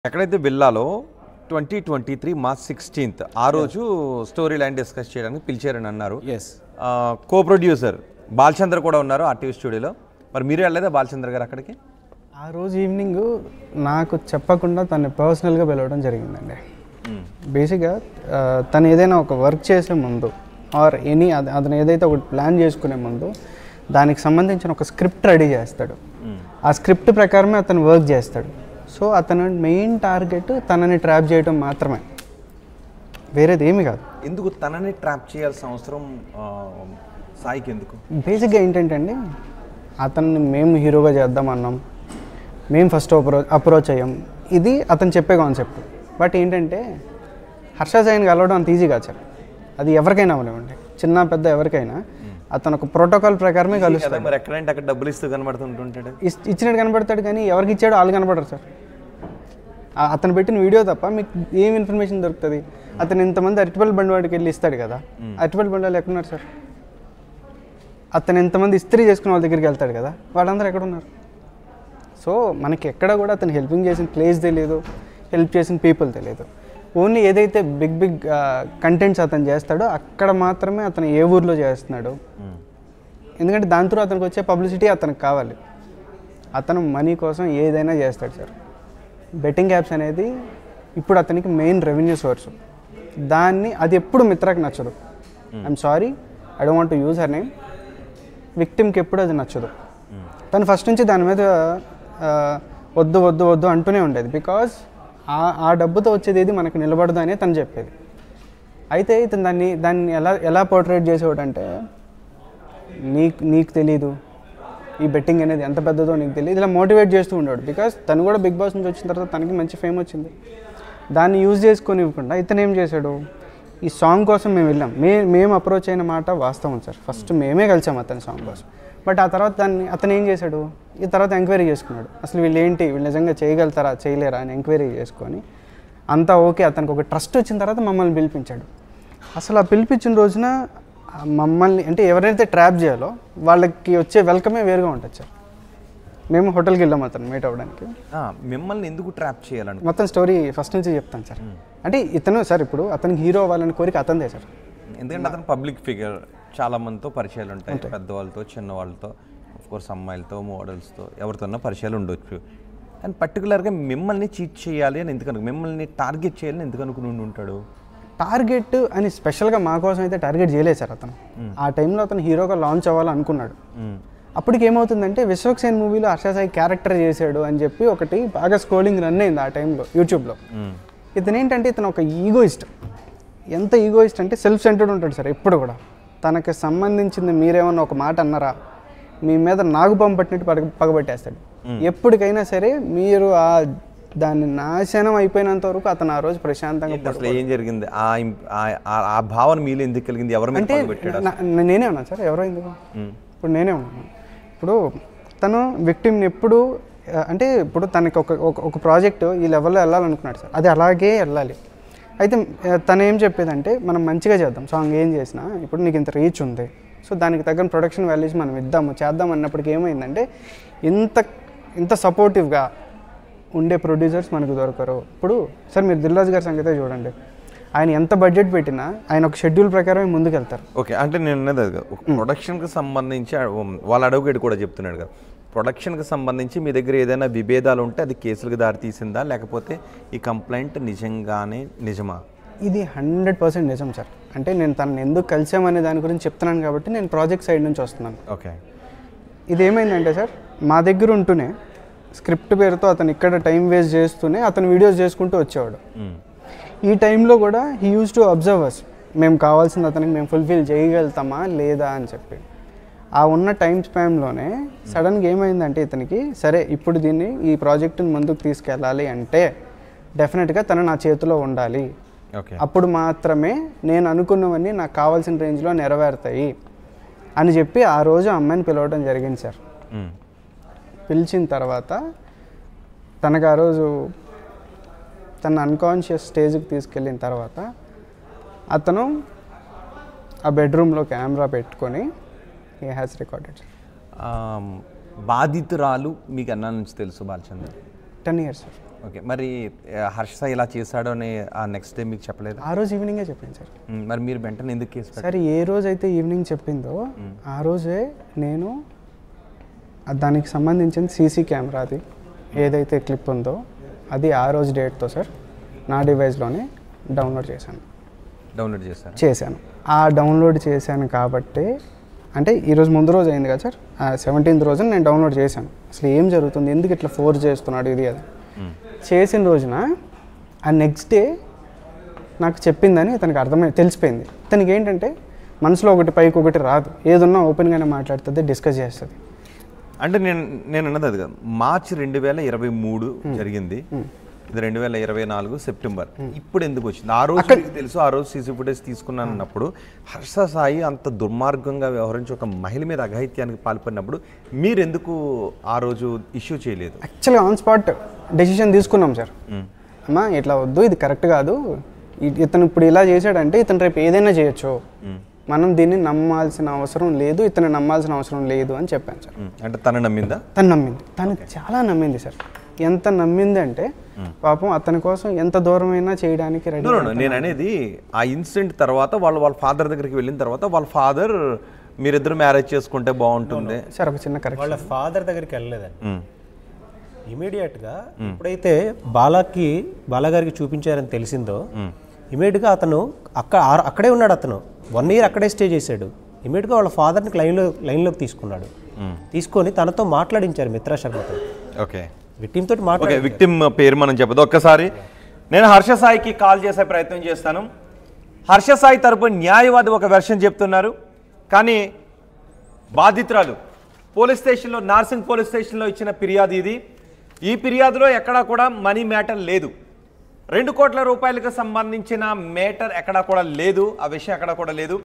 ఎక్కడైతే వెళ్ళాలో twenty twenty three March sixteenth ఆ రోజు స్టోరీ లైన్ డిస్కస్ చేయడానికి పిలిచారని అన్నారు ఎస్ కో ప్రొడ్యూసర్ బాలచంద్ర కూడా ఉన్నారు ఆర్టీవీ స్టూడియోలో మరి మీరు వెళ్ళలేదా బాలచంద్ర గారు అక్కడికి ఆ రోజు ఈవినింగ్ నాకు చెప్పకుండా తను పర్సనల్గా పిలవడం జరిగిందండి బేసిక్గా ఆ, తను ఏదైనా ఒక వర్క్ చేసే ముందు ఆర్ ఎనీ అతను ఏదైతే ఒకటి ప్లాన్ చేసుకునే ముందు దానికి సంబంధించిన ఒక స్క్రిప్ట్ రెడీ చేస్తాడు ఆ స్క్రిప్ట్ ప్రకారమే అతను వర్క్ చేస్తాడు సో అతను మెయిన్ టార్గెట్ తనని ట్రాప్ చేయడం మాత్రమే వేరేది ఏమీ కాదు ఎందుకు తనని ట్రాప్ చేయాల్సిన అవసరం ఆ, సాయికి ఎందుకు బేసిక్గా ఏంటంటే అండి అతన్ని మేము హీరోగా చేద్దామన్నాం మేము ఫస్ట్ అప్రోచ్ అప్రోచ్ అయ్యాం ఇది అతను చెప్పే కాన్సెప్ట్ బట్ ఏంటంటే హర్ష సాయిని కలవడం అంత ఈజీ కాదు సార్ అది ఎవరికైనా అవనివ్వండి చిన్న పెద్ద ఎవరికైనా అతను ఒక ప్రోటోకాల్ ప్రకారమే కలుస్తాడు కదా మరి ఎక్కడంటే అక్కడ డబ్బులు ఇస్తూ కనబడుతుంటుంటాడు ఇస్- ఇచ్చినట్టు కనబడతాడు కానీ ఎవరికి ఇచ్చాడో వాళ్ళు కనబడరు సార్ ఆ- అతను పెట్టిన వీడియో తప్ప మీకు ఏం ఇన్ఫర్మేషన్ దొరుకుతుంది అతను ఇంతమంది అరటిపల్లి బండి వాడికి వెళ్ళి ఇస్తాడు కదా అరటిపల్లి బండి వాళ్ళు ఎక్కడున్నారు సార్ అతను ఎంతమంది ఇస్త్రీ చేసుకున్న వాళ్ళ దగ్గరికి వెళ్తాడు కదా వాళ్ళందరూ ఎక్కడ ఉన్నారు సో మనకి ఎక్కడ కూడా అతను హెల్పింగ్ చేసిన ప్లేస్ తెలియదు హెల్ప్ చేసిన పీపుల్ తెలియదు ఓన్లీ ఏదైతే బిగ్ బిగ్ కంటెంట్స్ అతను చేస్తాడో అక్కడ మాత్రమే అతను ఏ ఊర్లో చేస్తున్నాడు ఎందుకంటే దాని తర్వాత అతనికి వచ్చే పబ్లిసిటీ అతనికి కావాలి అతను మనీ కోసం ఏదైనా చేస్తాడు సార్ బెట్టింగ్ యాప్స్ అనేది ఇప్పుడు అతనికి మెయిన్ రెవెన్యూ సోర్స్ దాన్ని అది ఎప్పుడు మిత్రాకి నచ్చదు I'm sorry I don't want use her name విక్టిమ్కి ఎప్పుడు అది నచ్చదు తను ఫస్ట్ నుంచి దాని మీద ఆ, వద్దు వద్దు వద్దు అంటూనే ఉండేది బికాజ్ ఆ ఆ డబ్బుతో వచ్చేది ఏది మనకు నిలబడదు అనే తను చెప్పేది అయితే ఇతను దాన్ని దాన్ని ఎలా ఎలా పోర్ట్రేట్ చేసేవాడు అంటే నీకు నీకు తెలీదు ఈ బెట్టింగ్ అనేది ఎంత పెద్దదో నీకు తెలియదు ఇలా మోటివేట్ చేస్తూ ఉండేవాడు బికాస్ తను కూడా బిగ్ బాస్ నుంచి వచ్చిన తర్వాత తనకి మంచి ఫేమ్ వచ్చింది దాన్ని యూజ్ చేసుకొని ఇవ్వకుండా ఇతను ఏం చేశాడు ఈ సాంగ్ కోసం మేము వెళ్ళాం మే మేము అప్రోచ్ అయిన మాట వాస్తవం సార్ ఫస్ట్ మేమే కలిసాం అతని సాంగ్ కోసం బట్ ఆ తర్వాత దాన్ని అతను ఏం చేశాడు ఈ తర్వాత ఎంక్వైరీ చేసుకున్నాడు అసలు వీళ్ళు ఏంటి వీళ్ళు నిజంగా చేయగలుగుతారా చేయలేరా అని ఎంక్వైరీ చేసుకొని అంతా ఓకే అతనికి ఒక ట్రస్ట్ వచ్చిన తర్వాత మమ్మల్ని పిలిపించాడు అసలు ఆ పిలిపించిన రోజున ఆ మమ్మల్ని అంటే ఎవరైతే ట్రాప్ చేయాలో వాళ్ళకి వచ్చే వెల్కమే వేరుగా ఉంటుంది సార్ మేము హోటల్కి వెళ్ళాం అతను మీట్ అవ్వడానికి ఆ, మిమ్మల్ని ఎందుకు ట్రాప్ చేయాలను మొత్తం స్టోరీ ఫస్ట్ నుంచి చెప్తాను సార్ అంటే ఇతను సార్ ఇప్పుడు అతనికి హీరో అవ్వాలని కోరిక అతందే సార్ ఎందుకంటే అతను పబ్లిక్ ఫిగర్ చాలా మందితో పరిచయాలు ఉంటాయి పెద్దవాళ్ళతో చిన్నవాళ్ళతో కోర్స్ అమ్మాయిలతో మోడల్స్తో ఎవరితోన్నా పరిచయాలు ఉండొచ్చు అండ్ పర్టికులర్గా మిమ్మల్ని చీట్ చేయాలి అని ఎందుకు అనుకు మిమ్మల్ని టార్గెట్ చేయాలని ఎందుకు అనుకుని ఉండి ఉంటాడు టార్గెట్ అని స్పెషల్గా మా కోసం అయితే టార్గెట్ చేయలేదు సార్ అతను ఆ టైంలో అతను హీరోగా లాంచ్ అవ్వాలనుకున్నాడు అప్పటికి ఏమవుతుందంటే విశ్వక్సేన్ మూవీలో హర్షసాయి క్యారెక్టర్ చేశాడు అని చెప్పి ఒకటి బాగా స్క్రోలింగ్ రన్ అయింది ఆ టైంలో యూట్యూబ్లో ఇతను ఏంటంటే ఇతను ఒక ఈగోయిస్ట్ ఎంత ఈగోయిస్ట్ అంటే సెల్ఫ్ సెంటర్డ్ ఉంటాడు సార్ ఎప్పుడు కూడా తనకి సంబంధించింది మీరేమన్నా ఒక మాట అన్నారా మీ మీద నాగు పంపు పట్టినట్టు పగ పగబట్టేస్తాడు ఎప్పటికైనా సరే మీరు ఆ దాన్ని నాశనం అయిపోయినంత వరకు అతను ఆ రోజు ప్రశాంతంగా ఏంటి అసలు ఏం జరిగింది ఆ ఇం- ఆ- ఆ- ఆ భావన మీలో ఎందుకు కలిగింది ఎవరి మీద అంటే పెట్టాడు నా- నా- నేనే ఉన్నాను సార్ ఎవరో ఎందుకు ఇప్పుడు నేనే ఉన్నాను ఇప్పుడు తను విక్టిమ్ని ఎప్పుడు ఆ, అంటే ఇప్పుడు తనకి ఒక ఒక- ఒక ప్రాజెక్ట్ ఈ లెవెల్లో వెళ్ళాలనుకున్నాడు సార్ అది అలాగే వెళ్ళాలి అయితే ఆ, తను ఏం చెప్పేదంటే మనం మంచిగా చేద్దాం సాంగ్ ఏం చేసినా ఇప్పుడు నీకు ఇంత రీచ్ ఉంది సో దానికి తగ్గ ప్రొడక్షన్ వాల్యూస్ మనం ఇద్దాము చేద్దాం అన్నప్పటికీ ఏమైందంటే ఇంత ఇంత సపోర్టివ్గా ఉండే ప్రొడ్యూసర్స్ మనకు దొరకరు ఇప్పుడు సార్ మీరు దిల్రాజ్ గారి సంగతే చూడండి ఆయన ఎంత బడ్జెట్ పెట్టినా ఆయన ఒక షెడ్యూల్ ప్రకారమే ముందుకు వెళ్తారు ఓకే అంటే నేను అన్నది అది కాదు. ఒక ప్రొడక్షన్కి సంబంధించి ఆ- వాళ్ళ అడవుగేడు కూడా చెప్తున్నాడు కదా ప్రొడక్షన్కి సంబంధించి మీ దగ్గర ఏదైనా విభేదాలు ఉంటే అది కేసులకు దారి తీసిందా లేకపోతే ఈ కంప్లైంట్ నిజంగానే నిజమా ఇది హండ్రెడ్ పర్సెంట్ నిజం సార్ అంటే నేను తనని ఎందుకు కలిసామనే దాని గురించి చెప్తున్నాను కాబట్టి నేను ప్రాజెక్ట్ సైడ్ నుంచి వస్తున్నాను ఓకే ఇది ఏమైందంటే సార్ మా దగ్గర ఉంటూనే స్క్రిప్ట్ పేరుతో అతను ఇక్కడ టైం వేస్ట్ చేస్తూనే అతను వీడియోస్ చేసుకుంటూ వచ్చేవాడు ఈ టైంలో కూడా he used to observe us మేము కావాల్సింది అతనికి మేము ఫుల్ఫిల్ చేయగలుగుతామా లేదా అని చెప్పి ఆ ఉన్న టైం స్పామ్లోనే సడన్గా ఏమైందంటే ఇతనికి సరే ఇప్పుడు దీన్ని ఈ ప్రాజెక్టుని ముందుకు తీసుకెళ్ళాలి అంటే డెఫినెట్గా తను నా చేతిలో ఉండాలి ఓకే అప్పుడు మాత్రమే నేను అనుకున్నవన్నీ నాకు కావాల్సిన రేంజ్లో నెరవేరుతాయి అని చెప్పి ఆ రోజు ఆ అమ్మాయిని పిలవడం జరిగింది సార్ పిలిచిన తర్వాత తనకు ఆ రోజు తన అన్కాన్షియస్ స్టేజ్కి తీసుకెళ్ళిన తర్వాత అతను ఆ బెడ్రూమ్లో కెమెరా పెట్టుకొని ఈ హ్యాస్ రికార్డెడ్ బాధితురాలు మీకు అన్నా నుంచి తెలుసు Balachandra ten years sir okay మరి ఆ, హర్ష ఇలా చేశాడు అని ఆ నెక్స్ట్ డే మీకు చెప్పలేదు ఆ రోజు ఈవినింగే చెప్పింది సార్ మరి మీరు వెంటనే ఎందుకు కేసు పెట్టారు సరే ఏ రోజు అయితే ఈవినింగ్ చెప్పిందో ఆ రోజే నేను ఆ దానికి సంబంధించిన సీసీ కెమెరాది ఏదైతే క్లిప్ ఉందో అది ఆ రోజు డేట్తో సార్ నా డివైస్లోనే డౌన్లోడ్ చేశాను డౌన్లోడ్ చేశారు చేశాను ఆ డౌన్లోడ్ చేశాను కాబట్టి అంటే ఈరోజు ముందు రోజు అయింది కదా సార్ సెవెంటీన్త్ రోజున నేను డౌన్లోడ్ చేశాను అసలు ఏం జరుగుతుంది ఎందుకు ఇట్లా ఫోర్స్ చేస్తున్నాడు ఇది అది చేసిన రోజున ఆ నెక్స్ట్ డే నాకు చెప్పిందని ఇతనికి అర్థమై తెలిసిపోయింది ఇతనికి ఏంటంటే మనసులో ఒకటి పైకి ఒకటి రాదు ఏదున్నా ఓపెన్గానే మాట్లాడుతుంది డిస్కస్ చేస్తుంది అంటే నేను నేను అన్నది అది కాదు మార్చి రెండు వేల ఇరవై మూడు జరిగింది ఇది రెండు వేల ఇరవై నాలుగు సెప్టెంబర్ ఇప్పుడు ఎందుకు వచ్చింది ఆ రోజు మీకు తెలుసు ఆ రోజు సీసీ ఫుటేజ్ తీసుకున్నాను అన్నప్పుడు హర్ష సాయి అంత దుర్మార్గంగా వ్యవహరించి ఒక మహిళ మీద అఘాయిత్యానికి పాల్పడినప్పుడు మీరు ఎందుకు ఆ రోజు ఇష్యూ చేయలేదు యాక్చువల్గా ఆన్ స్పాట్ డెసిషన్ తీసుకున్నాం సార్ అమ్మా ఇట్లా వద్దు ఇది కరెక్ట్ కాదు ఇ- ఇతను ఇప్పుడు ఇలా చేశాడంటే ఇతను రేపు ఏదైనా చేయొచ్చు మనం దీన్ని నమ్మాల్సిన అవసరం లేదు ఇతను నమ్మాల్సిన అవసరం లేదు అని చెప్పాను సార్ ఉమ్, అంటే తన నమ్మిందా తను నమ్మింది తను చాలా నమ్మింది సార్ ఎంత నమ్మింది అంటే పాపం అతని కోసం ఎంత దూరమైనా చేయడానికి రెడీ No, no, no, నేను అనేది ఆ ఇన్సిడెంట్ తర్వాత వాళ్ళు వాళ్ళ ఫాదర్ దగ్గరికి వెళ్ళిన తర్వాత వాళ్ళ ఫాదర్ మీరిద్దరు మ్యారేజ్ చేసుకుంటే బాగుంటుంది సార్ ఒక చిన్న కరెక్ట్ వాళ్ళ ఫాదర్ దగ్గరికి వెళ్ళలేదండి ఉమ్, ఇమీడియట్గా ఎప్పుడైతే బాలాకి బాలాగారికి చూపించారని తెలిసిందో ఇమీడియట్గా అతను అక్కడ ఆ- అక్కడే ఉన్నాడు అతను వన్ ఇయర్ అక్కడే స్టే చేశాడు ఇమీడియట్గా వాళ్ళ ఫాదర్ని లైన్లో లైన్లోకి తీసుకున్నాడు తీసుకొని తనతో మాట్లాడించారు మిత్రా శర్మతో ఓకే విక్టిమ్ తోటి ఓకే మాట్లాడి విక్టిమ్ పేరు మనం చెప్పదు ఒక్కసారి నేను హర్ష సాయికి కాల్ చేసే ప్రయత్నం చేస్తాను హర్ష సాయి తరపు న్యాయవాది ఒక వెర్షన్ చెప్తున్నారు కానీ బాధితురాలు పోలీస్ స్టేషన్లో నార్సింగ్ పోలీస్ స్టేషన్లో ఇచ్చిన ఫిర్యాదు ఇది ఈ ఫిర్యాదులో ఎక్కడా కూడా మనీ మ్యాటర్ లేదు రెండు కోట్ల రూపాయలకు సంబంధించిన మేటర్ ఎక్కడా కూడా లేదు ఆ విషయం ఎక్కడా కూడా లేదు